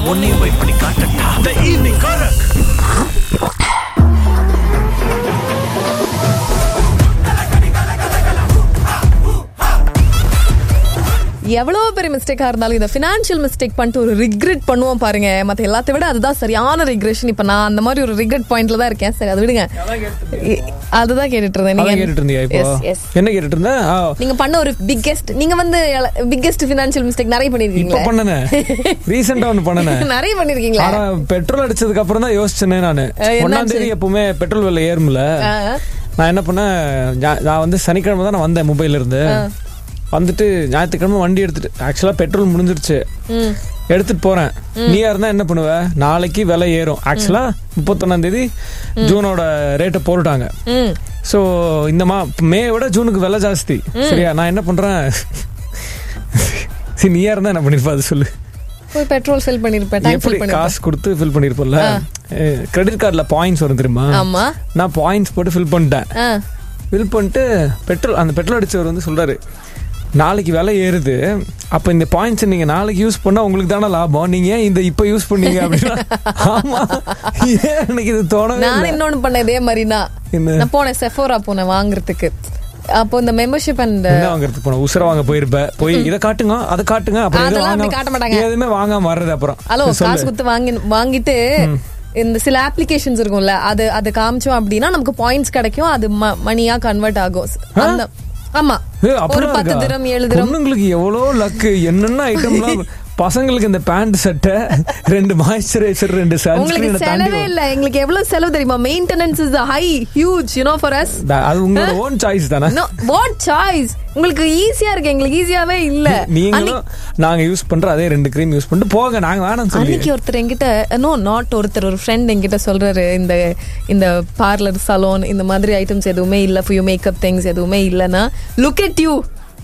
உன்னையும் போய் பண்ணி காட்டட்டா த ஈவினிங் கரக் எவ்வளவு பெரிய மிஸ்டேக்கா இருந்தாலும் இந்த ஃபினான்ஷியல் மிஸ்டேக் பண்ணிட்டு ஒரு ரிக்ரெட் பண்ணுவோம் பாருங்க மத்த எல்லாத்த விட அதுதான் சரியான ரிக்ரெஷன் இப்ப நான் அந்த மாதிரி ஒரு ரிக்ரெட் பாயிண்ட்ல தான் இருக்கேன் சரி அதை விடுங்க இ- அதுதான் கேட்டுட்டு இருந்தேன் அதான் நீங்க கேட்டுட்டு இருந்தியா இப்போ Yes, yes. என்ன கேட்டுட்டு இருந்த ஆ, நீங்க பண்ண ஒரு பிக்கெஸ்ட் நீங்க வந்து பிக்கெஸ்ட் ஃபினான்ஷியல் மிஸ்டேக் நிறைய இப்ப பண்ணிருக்கீங்களா பண்ணனே ரீசெண்டா ஒண்ணு பண்ணனே நிறைய பண்ணிருக்கீங்களா ஆனா பெட்ரோல் அடிச்சதுக்கு அப்புறம் தான் யோசிச்சேனே நானு என்னாச்சு? ஒன்னாம் தேதி எப்பவுமே பெட்ரோல் விலை ஏறும்ல ஆ, நான் என்ன பண்ணேன் ஞா- நான் வந்து சனிக்கிழமை தான் நான் வந்தேன் மும்பைல இருந்து வந்துட்டு ஞாயிற்றுக்கிழமை வண்டி எடுத்துட்டு ஆக்சுவலா பெட்ரோல் முடிஞ்சிருச்சு ம். எடுத்துட்டு போறேன் நீயா இருந்தா என்ன பண்ணுவ நாளைக்கு விலை ஏறும் ஆக்சுவலா முப்பத்தொன்னாம் தேதி ஜூனோட ரேட்டை போட்டுட்டாங்க ம். ஸோ இந்த மா மே விட ஜூனுக்கு விலை ஜாஸ்தி சரியா நான் என்ன பண்றேன் சரி நீயா இருந்தா என்ன பண்ணிருப்பா அது சொல்லு போய் பெட்ரோல் ஃபில் பண்ணிருப்பேன் டைம் எப்படி ஃபில் பண்ணிருப்பேன் காசு கொடுத்து ஃபில் பண்ணிருப்போம்ல கிரெடிட் கார்டுல பாயிண்ட்ஸ் வரும் தெரியுமா ஆமா நான் பாயிண்ட்ஸ் போட்டு ஃபில் பண்ணிட்டேன் ஆ. ஃபில் பண்ணிட்டு பெட்ரோல் அந்த பெட்ரோல் அடிச்சவர் வந்து சொல்றாரு நாளைக்கு விலை ஏறுது அப்ப இந்த பாயிண்ட்ஸ் நீங்க நாளைக்கு யூஸ் பண்ணா உங்களுக்கு தானே லாபம் நீங்க ஏன் இந்த இப்ப யூஸ் பண்ணீங்க அப்படின்னா ஆமா ஏன் எனக்கு இது தோணவே நான் இல்லை. இன்னொன்னு பண்ண இதே மாதிரி தான் என்ன? நான் போனேன் செஃபோரா போனேன் வாங்குறதுக்கு அப்போ இந்த மெம்பர்ஷிப் அண்ட் என்ன வாங்குறதுக்கு போன உசுர வாங்க போயிருப்ப போய் இதை காட்டுங்க அதை காட்டுங்க அப்புறம் எதுவும் அதெல்லாம் அப்படி வாங்காம- காட்ட மாட்டாங்க. எதுவுமே வாங்காம வர்றது அப்புறம் ஹலோ சொல்லு. காசு கொடுத்து வாங்கி வாங்கிட்டு இந்த சில அப்ளிகேஷன்ஸ் இருக்கும்ல அது அது காமிச்சோம் அப்படின்னா நமக்கு பாயிண்ட்ஸ் கிடைக்கும் அது மணியா கன்வெர்ட் ஆகும் அந்த ஆமா ஏய், ஒரு அப்படிலாம் பத்து இருக்கா? திரம் ஏழு திரம் பொண்ணுங்களுக்கு எவ்வளோ லக்கு என்னென்ன ஐட்டம்லாம் பசங்களுக்கு இந்த பேண்ட் சட்டை ரெண்டு மாய்ஸ்சரைசர் ரெண்டு உங்களுக்கு சன்ஸ்கிரீனை தாண்டி செலவே இல்ல எங்களுக்கு எவ்வளவு செலவு தெரியுமா maintenance is high huge you know for us வ- அது உங்களோட ஓன் சாய்ஸ் தானே நோ வாட் சாய்ஸ் உங்களுக்கு ஈஸியா இருக்கு எங்களுக்கு ஈஸியாவே இல்ல நீங்களும் நாங்க யூஸ் பண்ற அதே ரெண்டு க்ரீம் யூஸ் பண்ணிட்டு போங்க நாங்க வேணாம் சொல்லி அன்னைக்கு ஒருத்தர் என்கிட்ட நோ நாட் ஒருத்தர் ஒரு ஃப்ரெண்ட் என்கிட்ட சொல்றாரு இந்த இந்த பார்லர் சலூன் இந்த மாதிரி ஐட்டம்ஸ் எதுவுமே இல்ல ஃபார் யூ மேக்கப் திங்ஸ் எதுவுமே இல்லனா லுக் அட் யூ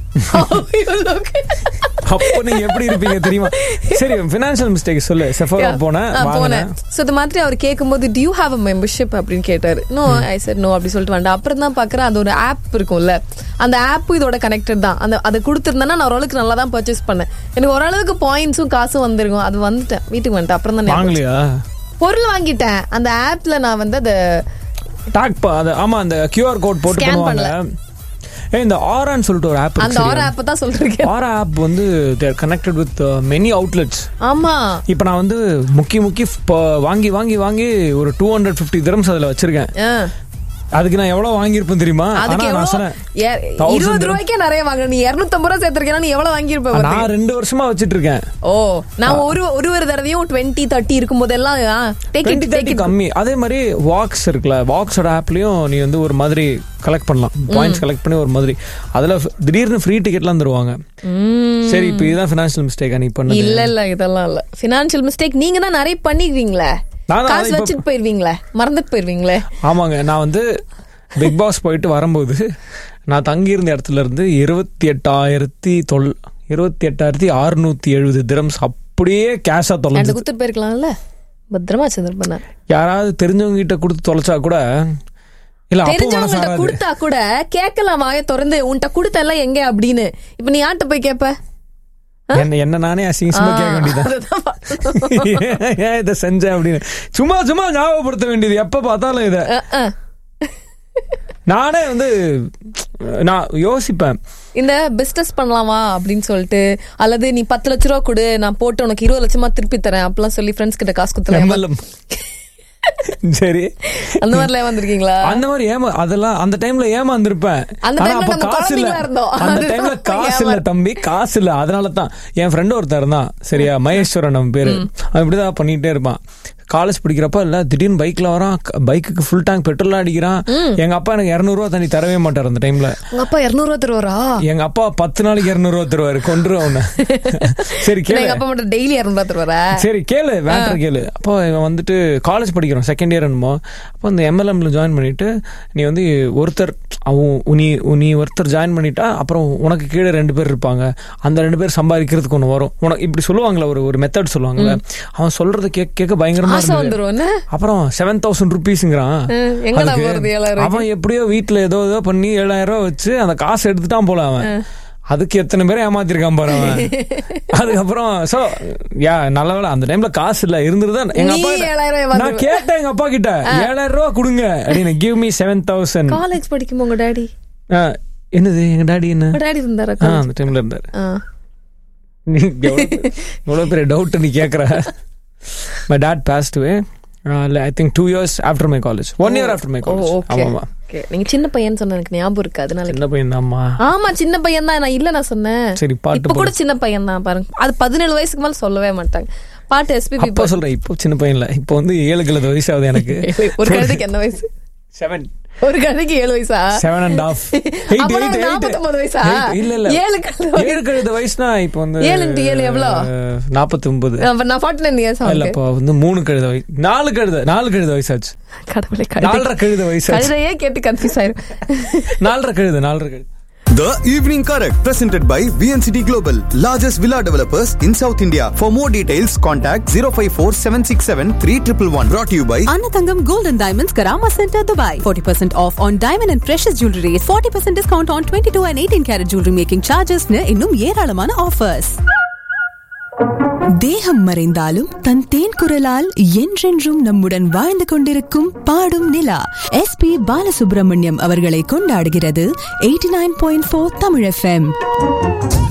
அப்போ நீங்க எப்படி இருப்பீங்க தெரியுமா சரி ஃபினான்ஷியல் மிஸ்டேக் சொல்லு செஃபோரா போனேன் போனேன் வாங்கினேன் சோ இது மாதிரி அவர் கேட்கும்போது டியூ ஹாவ் அ மெம்பர்ஷிப் அப்படின்னு கேட்டாரு நோ ஐ said நோ அப்படி சொல்லிட்டு வேண்டாம் அப்புறம் தான் பாக்குறேன் அது ஒரு ஆப் இருக்கும்ல அந்த ஆப் இதோட கனெக்டட் தான் அந்த அதை கொடுத்துருந்தேன்னா நான் ஓரளவுக்கு நல்லா தான் பர்ச்சேஸ் பண்ணேன் எனக்கு ஓரளவுக்கு பாயிண்ட்ஸும் காசும் வந்திருக்கும் அது வந்துட்டேன் வீட்டுக்கு வந்துட்டேன் அப்புறம் தான் ஞாபகம் வாங்கலையா பொருள் வாங்கிட்டேன் அந்த ஆப்ல நான் வந்து அதை டாக் அது ஆமா அந்த கியூஆர் கோட் போட்டு Scan பண்ணுவாங்க ஏ இந்த ஆரான்னு சொல்லிட்டு ஒரு ஆப் அந்த ஒரு ஆப் தான் சொல்றேன் ஆரா ஆப் வந்து there connected with many outlets ஆமா இப்போ நான் வந்து முக்கி முக்கி இப்போ வாங்கி வாங்கி வாங்கி ஒரு டூ ஹண்ட்ரட் ஃபிஃப்டி திரம்ஸ் அதில் வச்சிருக்கேன் ஆ. அதுக்கு நான் எவ்வளவு வாங்கியிருப்பேன் தெரியுமா அதுக்கு ஆனா நான் எவ்வளவு சொன்னேன் ஏ- 1000 இருபது dirham. ரூபாய்க்கே நிறைய வாங்க நீ இருநூத்தம்பது ரூபா சேர்த்திருக்கேன் நீ எவ்வளவு வாங்கியிருப்ப பாத்தியா? நான் ரெண்டு வருஷமா வச்சிட்டு இருக்கேன் ஓ நான் ஒரு ஒரு ஒரு தடவையும் டுவெண்ட்டி தேர்ட்டி இருக்கும் போதெல்லாம் டேக் டுவெண்ட்டி இட் தேர்ட்டி கம்மி அதே மாதிரி வாக்ஸ் இருக்குல்ல வாக்ஸோட ஆப்லயும் நீ வந்து ஒரு மாதிரி கலெக்ட் பண்ணலாம் பாயிண்ட்ஸ் கலெக்ட் பண்ணி ஒரு மாதிரி அதுல திடீர்னு ஃப்ரீ டிக்கெட்லாம் தருவாங்க சரி இப்போ இதுதான் ஃபினான்ஷியல் மிஸ்டேக் நீ பண்ணது இல்ல இல்ல இதெல்லாம் இல்ல ஃபினான்ஷியல் மிஸ்டேக் நீங்க தான் நிறைய பண்ணிருக்கீங்களே நான் தான் காசு இப்ப- வச்சுட்டு போயிருவீங்களே மறந்துட்டு போயிருவீங்களே ஆமாங்க நான் வந்து பிக் பாஸ் போயிட்டு வரும்போது நான் தங்கியிருந்த இடத்துல இருந்து இருபத்தி எட்டாயிரத்தி தொல் இருபத்தி எட்டாயிரத்தி அறுநூத்தி எழுபது திரம்ஸ் அப்படியே கேஷா ரெண்டு தொலைஞ்சு குத்து போயிருக்கலாம்ல பத்திரமா வச்சிருப்பேன் நான் யாராவது தெரிஞ்சவங்க கிட்ட கொடுத்து தொலைச்சா கூட இல்ல அப்போ மனசு தெரிஞ்சவங்கள்ட்ட ஆறாது. கொடுத்தா கூட கேட்கலாம் வாய திறந்து உன்கிட்ட கொடுத்த எல்லாம் எங்க அப்படின்னு இப்ப நீ யார்கிட்ட போய் கேப்ப என்ன என்ன நானே அசிங்கமா கேட்க வேண்டியதான் அதுதான் பார்க்கணும். ஏன் ஏன் இதை செஞ்சேன் அப்படின்னு சும்மா சும்மா ஞாபகப்படுத்த வேண்டியது எப்ப பார்த்தாலும் இத அஹ், அஹ். நானே வந்து நான் யோசிப்பேன் இந்த பிசினஸ் பண்ணலாமா அப்படின்னு சொல்லிட்டு அல்லது நீ பத்து லட்ச ரூபா கொடு நான் போட்டு உனக்கு இருபது லட்சமா திருப்பி தரேன் அப்படிலாம் சொல்லி ஃப்ரெண்ட்ஸ் கிட்ட காசு குத்தலாம் MLM. சரி அந்த மாதிரிலாம் வந்திருக்கீங்களா அந்த மாதிரி ஏமா அதெல்லாம் அந்த டைம்ல ஏமாந்துருப்பேன் அந்த ஆனா timeல அப்ப நம்ம காசு இல்ல குழந்தைங்களா இருந்தோம். அந்த அதுதான் டைம்ல அப்ப காசு இல்ல ஏமாறு. தம்பி காசு இல்ல அதனால தான் என் ஃப்ரெண்ட் ஒருத்தர் தான் சரியா மகேஸ்வரன் நம்ம பேரு அவன் இப்படிதான் பண்ணிட்டே இருப்பான் காலேஜ் படிக்கிறப்ப இல்ல திடீர்னு பைக்ல வரான் பைக்குக்கு ஃபுல் டேங்க் பெட்ரோல் அடிக்கிறான் எங்க அப்பா எனக்கு 200 ரூபா தண்ணி தரவே மாட்டார் அந்த டைம்ல உங்க அப்பா இருநூறு ரூபா தருவாரா எங்க அப்பா பத்து நாளைக்கு 200 ரூபா தருவாரு கொன்று அவனை சரி இல்ல, கேளு எங்க அப்பா மட்டும் டெய்லி இரநூறு ரூபா தருவாரா சரி கேளு வேண்டர் கேளு அப்போ இவன் வந்துட்டு காலேஜ் படிக்கிறோம் செகண்ட் இயர் என்னமோ அப்போ இந்த எம்எல்எம்ல ஜாயின் பண்ணிட்டு நீ வந்து ஒருத்தர் அவன் நீ நீ ஒருத்தர் ஜாயின் பண்ணிட்டா அப்புறம் உனக்கு கீழே ரெண்டு பேர் இருப்பாங்க அந்த ரெண்டு பேர் சம்பாதிக்கிறதுக்கு ஒன்று வரும் உனக்கு இப்படி சொல்லுவாங்களே ஒரு ஒரு மெத்தட் சொல்லுவாங்கல்ல அவன் சொல்றத கேட்க கேட்க பயங்கரமா ஆசை இருந்தது வந்துரும் என்ன அப்புறம் செவன் தௌசண்ட் ருபீஸ்ங்கிறான் ம், எங்கடா அதுக்கு போறது ஏழாயிரம் அவன் எப்படியோ வீட்டுல ஏதோ ஏதோ பண்ணி ஏழாயிரம் ரூபாய் வச்சு அந்த காசு எடுத்துட்டான் போல அவன் அதுக்கு எத்தனை பேரை ஏமாத்திருக்கான் பாரு அவன். அதுக்கப்புறம் சோ யா நல்ல வேளை அந்த டைம்ல காசு இல்ல இருந்திருந்தா எங்க நீ அப்பா ஏழாயிரம் கிட்ட- ஏமாத்திருவ. நான் கேட்டேன் எங்க அப்பா கிட்ட ஏழாயிரம் ரூபா கொடுங்க அப்படின்னு give me seven thousand college படிக்கும் உங்க டாடி என்னது எங்க டாடி என்ன உங்க டாடி இருந்தாரா ஆ, அந்த டைம்ல இருந்தாரு ஆ. நீ எவ்வளவு எவ்வளவு பெரிய டவுட் நீ கேக்குற my dad passed away I think two years after my college one year after my oh college okay ஆமாமா ஓகே நீங்க சின்ன பையன் சொன்ன எனக்கு ஞாபகம் இருக்கு அதனால சின்ன பையன் தான்மா ஆமா சின்ன பையன் தான் நான் இல்ல நான் சொன்னேன் சரி பாட்டு இப்ப கூட போடு. சின்ன பையன் தான் பாருங்க அது பதினேழு வயசுக்கு மேல சொல்லவே மாட்டாங்க பாட்டு எஸ்பிபி அப்ப சொல்றேன் இப்போ சின்ன பையன் இல்ல இப்போ வந்து ஏழு கிலோ வயசு ஆகுது எனக்கு ஒரு கழுதைக்கு என்ன வயசு செவன் ஒரு கழுதைக்கு ஏழு வயசா செவன் அண்ட் ஆஃப் அப்ப நான் 49 வயசா? இல்ல இல்ல ஏழு கழுதை வயசு. ஏழு கழுத வயசுனா இப்போ வந்து ஏழு into ஏழு எவ்வளோ? நாற்பத்தி ஒன்பது அப்ப நான் ஃபார்ட்டி நைன் இயர்ஸ் இல்ல இப்போ வந்து மூணு கழுத வயசு நாலு கழுத நாலு கழுத வயசாச்சு கடவுளே நாலரை கழுத வயசாச்சு கழுதையே கேட்டு கன்ஃபியூஸ் ஆயிரும் நாலரை கழுத நாலரை கழுத The Evening Correct, presented by VNCT Global, largest villa developers in South India. For more details, contact 054 767 3111. Brought to you by Anatangam Gold and Diamonds Karama Center, Dubai. 40% off on diamond and precious jewelry. 40% discount on 22 and 18 karat jewelry making charges. னு இன்னும் ஏராளமான offers. தேகம் மறைந்தாலும் தன் தேன் குரலால் என்றென்றும் நம்முடன் வாழ்ந்து கொண்டிருக்கும் பாடும் நிலா எஸ் பி பாலசுப்ரமணியம் அவர்களை கொண்டாடுகிறது eighty nine point four Tamil FM